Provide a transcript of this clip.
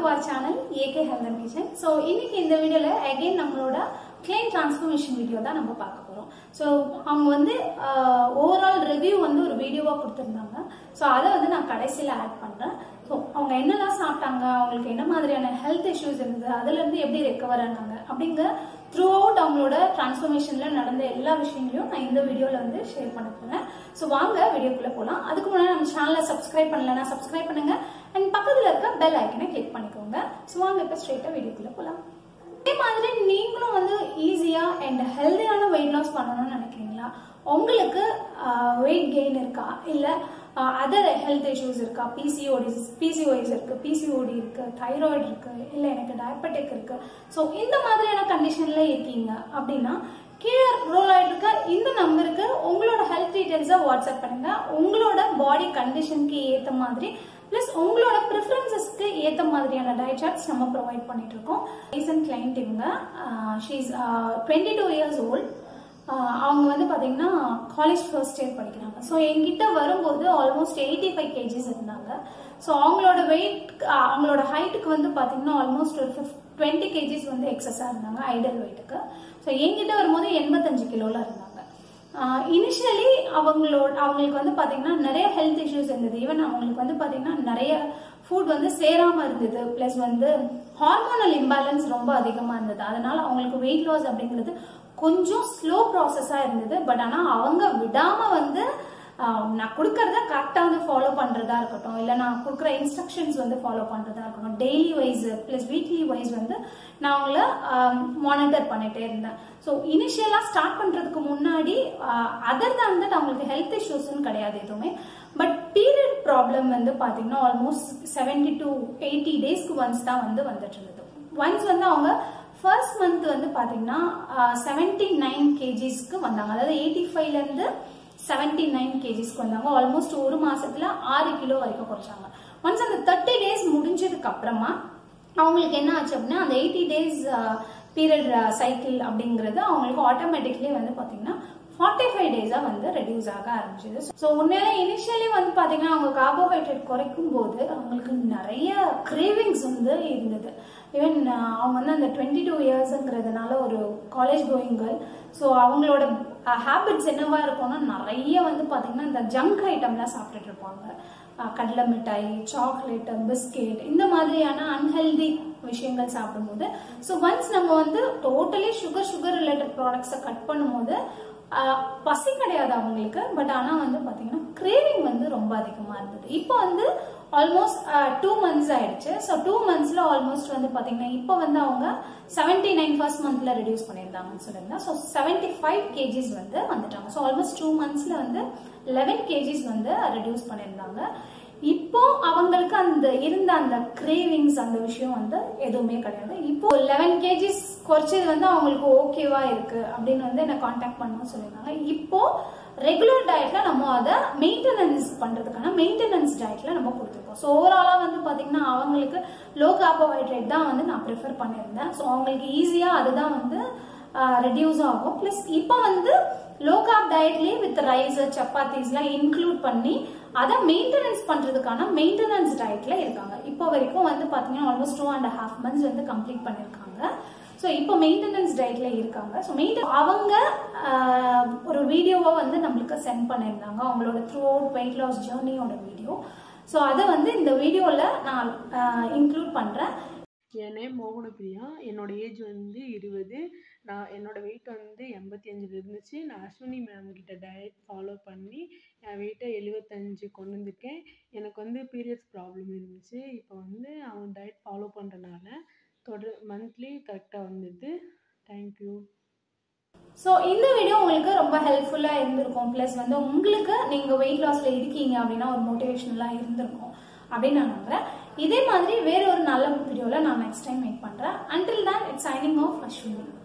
our channel AK health and kitchen so இன்னைக்கு இந்த வீடியோவில் அகைன் நம்மளோட கிளைம் டிரான்ஸ்ஃபர்மேஷன் வீடியோ தான் நம்ம பார்க்க போகிறோம் ஸோ அவங்க வந்து ஓவரால் ரிவ்யூ வந்து ஒரு வீடியோவாக கொடுத்துருந்தாங்க ஸோ அதை வந்து நான் கடைசியில் ஆட் பண்ணுறேன் ஸோ அவங்க என்னெல்லாம் சாப்பிட்டாங்க அவங்களுக்கு என்ன மாதிரியான ஹெல்த் இஷ்யூஸ் இருந்தது அதுலேருந்து எப்படி ரெக்கவர் ஆனாங்க அப்படிங்கிற த்ரூ அவுட் அவங்களோட டிரான்ஸ்ஃபர்மேஷனில் நடந்த எல்லா விஷயங்களையும் நான் இந்த வீடியோவில் வந்து ஷேர் பண்ண போகிறேன் ஸோ வாங்க வீடியோக்குள்ளே போகலாம் அதுக்கு முன்னாடி நம்ம சேனலை சப்ஸ்கிரைப் பண்ணலன்னா சப்ஸ்கிரைப் பண்ணுங்க அண்ட் பக்கத்தில் இருக்க பெல் ஐக்கனை கிளிக் பண்ணிக்கோங்க ஸோ வாங்க இப்போ ஸ்ட்ரெயிட்டாக வீடியோக்குள்ளே போகலாம் அதே மாதிரி நீங்களும் வந்து ஈஸியா அண்ட் ஹெல்தியான வெயிட் லாஸ் பண்ணணும்னு நினைக்கிறீங்களா உங்களுக்கு வெயிட் கெயின் இருக்கா இல்ல அதர் ஹெல்த் இஷ்யூஸ் இருக்கா பிசிஓடி பிசிஓஎஸ் இருக்கு பிசிஓடி இருக்கு தைராய்டு இருக்கு இல்ல எனக்கு டயபெட்டிக் இருக்கு ஸோ இந்த மாதிரியான கண்டிஷன்ல இருக்கீங்க அப்படின்னா கீழே ரோல் ஆயிட்டு இருக்க இந்த நம்பருக்கு உங்களோட ஹெல்த் டீடைல்ஸை வாட்ஸ்அப் பண்ணுங்க உங்களோட பாடி கண்டிஷனுக்கு ஏற்ற மாதிரி பிளஸ் உங்களோட ப்ரிஃபரன்சஸ்க்கு ஏற்ற மாதிரியான டயட் சார்ட்ஸ் நம்ம ப்ரொவைட் பண்ணிட்டு இருக்கோம் ரீசன்ட் கிளைண்ட் இவங்க she's twenty two years old அவங்க வந்து பார்த்தீங்கன்னா காலேஜ் ஃபர்ஸ்ட் இயர் படிக்கிறாங்க ஸோ என்கிட்ட வரும்போது ஆல்மோஸ்ட் எயிட்டி ஃபைவ் கேஜிஸ் இருந்தாங்க ஸோ அவங்களோட வெயிட் அவங்களோட ஹைட்டுக்கு வந்து பார்த்தீங்கன்னா ஆல்மோஸ்ட் ஒரு ஃபிஃப்ட் டுவெண்ட்டி கேஜிஸ் வந்து எக்ஸஸாக இருந்தாங்க ஐடல் வெயிட்டுக்கு ஸோ என்கிட்ட வரும்போது எண்பத்தஞ்சு கிலோவில் இருந்தாங்க இனிஷியலி அவங்களோட அவங்களுக்கு வந்து பார்த்தீங்கன்னா நிறைய ஹெல்த் இஷ்யூஸ் இருந்தது ஈவன் அவங்களுக்கு வந்து பார்த்தீங்கன்னா நிறைய ஃபுட் வந்து சேராம இருந்தது ப்ளஸ் வந்து ஹார்மோனல் இம்பேலன்ஸ் ரொம்ப அதிகமாக இருந்தது அதனால அவங்களுக்கு வெயிட் லாஸ் அப்படிங்கிறது கொஞ்சம் ஸ்லோ ப்ராசஸாக இருந்தது பட் ஆனால் அவங்க விடாம வந்து நான் கொடுக்கறத கரெக்டாக வந்து ஃபாலோ பண்ணுறதா இருக்கட்டும் இல்லை நான் கொடுக்குற இன்ஸ்ட்ரக்ஷன்ஸ் வந்து ஃபாலோ பண்ணுறதா இருக்கட்டும் daily wise plus weekly wise வந்து நான் அவங்கள மானிட்டர் பண்ணிட்டே இருந்தேன் ஸோ இனிஷியலாக ஸ்டார்ட் பண்ணுறதுக்கு முன்னாடி அதர் தான் தட் அவங்களுக்கு ஹெல்த் இஷ்யூஸ்னு கிடையாது எதுவுமே பட் பீரியட் ப்ராப்ளம் வந்து பார்த்தீங்கன்னா ஆல்மோஸ்ட் செவன்டி டு எயிட்டி டேஸ்க்கு ஒன்ஸ் தான் வந்து வந்துட்டு இருந்தது ஒன்ஸ் வந்து அவங்க ஃபர்ஸ்ட் மந்த் வந்து பார்த்தீங்கன்னா செவன்டி நைன் கேஜிஸ்க்கு வந்தாங்க அதாவது எயிட்டி ஃபைவ்லேருந்து செவன்டி நைன் கேஜிஸ்க்கு வந்தாங்க ஆல்மோஸ்ட் ஒரு மாசத்துல ஆறு கிலோ வரைக்கும் குறைச்சாங்க ஒன்ஸ் அந்த தேர்ட்டி டேஸ் முடிஞ்சதுக்கு அப்புறமா அவங்களுக்கு என்ன ஆச்சு அப்படின்னா அந்த எயிட்டி டேஸ் பீரியட் சைக்கிள் அப்படிங்கிறது அவங்களுக்கு ஆட்டோமேட்டிக்லி வந்து பார்த்தீங்கன்னா ஃபார்ட்டி ஃபைவ் டேஸா வந்து ரெடியூஸ் ஆக ஆரம்பிச்சது ஸோ உண்மையில இனிஷியலி வந்து பாத்தீங்கன்னா அவங்க கார்போஹைட்ரேட் குறைக்கும் போது அவங்களுக்கு நிறைய கிரேவிங்ஸ் வந்து இருந்தது ஈவன் அவங்க வந்து அந்த டுவெண்ட்டி டூ இயர்ஸ்ங்கிறதுனால ஒரு காலேஜ் கோயிங் கேர்ள் ஸோ அவங்களோட ஹேபிட்ஸ் என்னவா இருக்கும்னா நிறைய வந்து பாத்தீங்கன்னா இந்த ஜங்க் ஐட்டம்லாம் சாப்பிட்டுட்டு இருப்பாங்க கடலை மிட்டாய் சாக்லேட் பிஸ்கெட் இந்த மாதிரியான அன்ஹெல்தி விஷயங்கள் சாப்பிடும்போது ஸோ ஒன்ஸ் நம்ம வந்து டோட்டலி சுகர் சுகர் ரிலேட்டட் ப்ராடக்ட்ஸை கட் பண்ணும்போது பசி கிடையாது அவங்களுக்கு பட் ஆனால் வந்து பார்த்தீங்கன்னா கிரேவிங் வந்து ரொம்ப அதிகமாக இருந்தது இப்போ வந்து ஆல்மோஸ்ட் டூ மந்த்ஸ் ஆயிடுச்சு ஸோ டூ மந்த்ஸில் ஆல்மோஸ்ட் வந்து பார்த்தீங்கன்னா இப்போ வந்து அவங்க செவன்டி நைன் ஃபர்ஸ்ட் மந்த்ல ரெடியூஸ் பண்ணியிருந்தாங்கன்னு சொல்லியிருந்தேன் ஸோ செவன்டி ஃபைவ் கேஜிஸ் வந்து வந்துட்டாங்க ஸோ ஆல்மோஸ்ட் டூ மந்த்ஸில் வந்து லெவன் கேஜிஸ் வந்து ரெடியூஸ் பண்ணியிருந்தாங்க இப்போ அவங்களுக்கு அந்த இருந்த அந்த கிரேவிங்ஸ் அந்த விஷயம் வந்து எதுவுமே கிடையாது இப்போ லெவன் கேஜிஸ் குறைச்சது வந்து அவங்களுக்கு ஓகேவா இருக்கு அப்படின்னு வந்து என்ன காண்டாக்ட் பண்ணணும்னு சொல்லியிருந்தாங்க இப்போ ரெகுலர் டயட்ல நம்ம அதை மெயின்டெனன்ஸ் பண்றதுக்கான மெயின்டெனன்ஸ் டயட்ல நம்ம கொடுத்துருக்கோம் ஸோ ஓவராலா வந்து பாத்தீங்கன்னா அவங்களுக்கு லோ கார்போஹைட்ரேட் தான் வந்து நான் ப்ரிஃபர் பண்ணியிருந்தேன் ஸோ அவங்களுக்கு ஈஸியா அதுதான் வந்து ரெடியூஸ் ஆகும் பிளஸ் இப்போ வந்து லோ கார்ப் டயட்லயே வித் ரைஸ் சப்பாத்திஸ்லாம் இன்க்ளூட் பண்ணி அதை மெயின்டெனன்ஸ் பண்றதுக்கான மெயின்டெனன்ஸ் டயட்ல இருக்காங்க இப்போ வரைக்கும் வந்து பாத்தீங்கன்னா almost two and half months வந்து கம்ப்ளீட் பண்ணிருக்காங்க ஸோ இப்போ மெயின்டெனன்ஸ் டயட்ல இருக்காங்க ஸோ மெயின்டென் அவங்க ஒரு வீடியோவை வந்து நம்மளுக்கு சென்ட் பண்ணியிருந்தாங்க அவங்களோட த்ரூ அவுட் வெயிட் லாஸ் ஜேர்னியோட வீடியோ ஸோ அதை வந்து இந்த வீடியோவில் நான் இன்க்ளூட் பண்ணுறேன் என் நேம் மோகனப்பிரியா என்னோட ஏஜ் வந்து இருபது நான் என்னோட வெயிட் வந்து எண்பத்தி அஞ்சில் இருந்துச்சு நான் அஸ்வினி மேம் கிட்ட டயட் ஃபாலோ பண்ணி என் வெயிட்டை எழுபத்தஞ்சு கொண்டு வந்திருக்கேன் எனக்கு வந்து பீரியட்ஸ் ப்ராப்ளம் இருந்துச்சு இப்போ வந்து அவங்க டயட் ஃபாலோ பண்ணுறனால தொடர் மந்த்லி கரெக்டாக வந்துடுது தேங்க்யூ ஸோ இந்த வீடியோ உங்களுக்கு ரொம்ப ஹெல்ப்ஃபுல்லாக இருந்திருக்கும் ப்ளஸ் வந்து உங்களுக்கு நீங்கள் வெயிட் லாஸில் இருக்கீங்க அப்படின்னா ஒரு மோட்டிவேஷனலாக இருந்திருக்கும் அப்படின்னு நான் நம்புறேன் இதே மாதிரி வேற ஒரு நல்ல வீடியோவில் நான் நெக்ஸ்ட் டைம் மேக் பண்ணுறேன் அண்டில் தான் இட்ஸ் சைனிங் ஆஃப் அஸ்வினி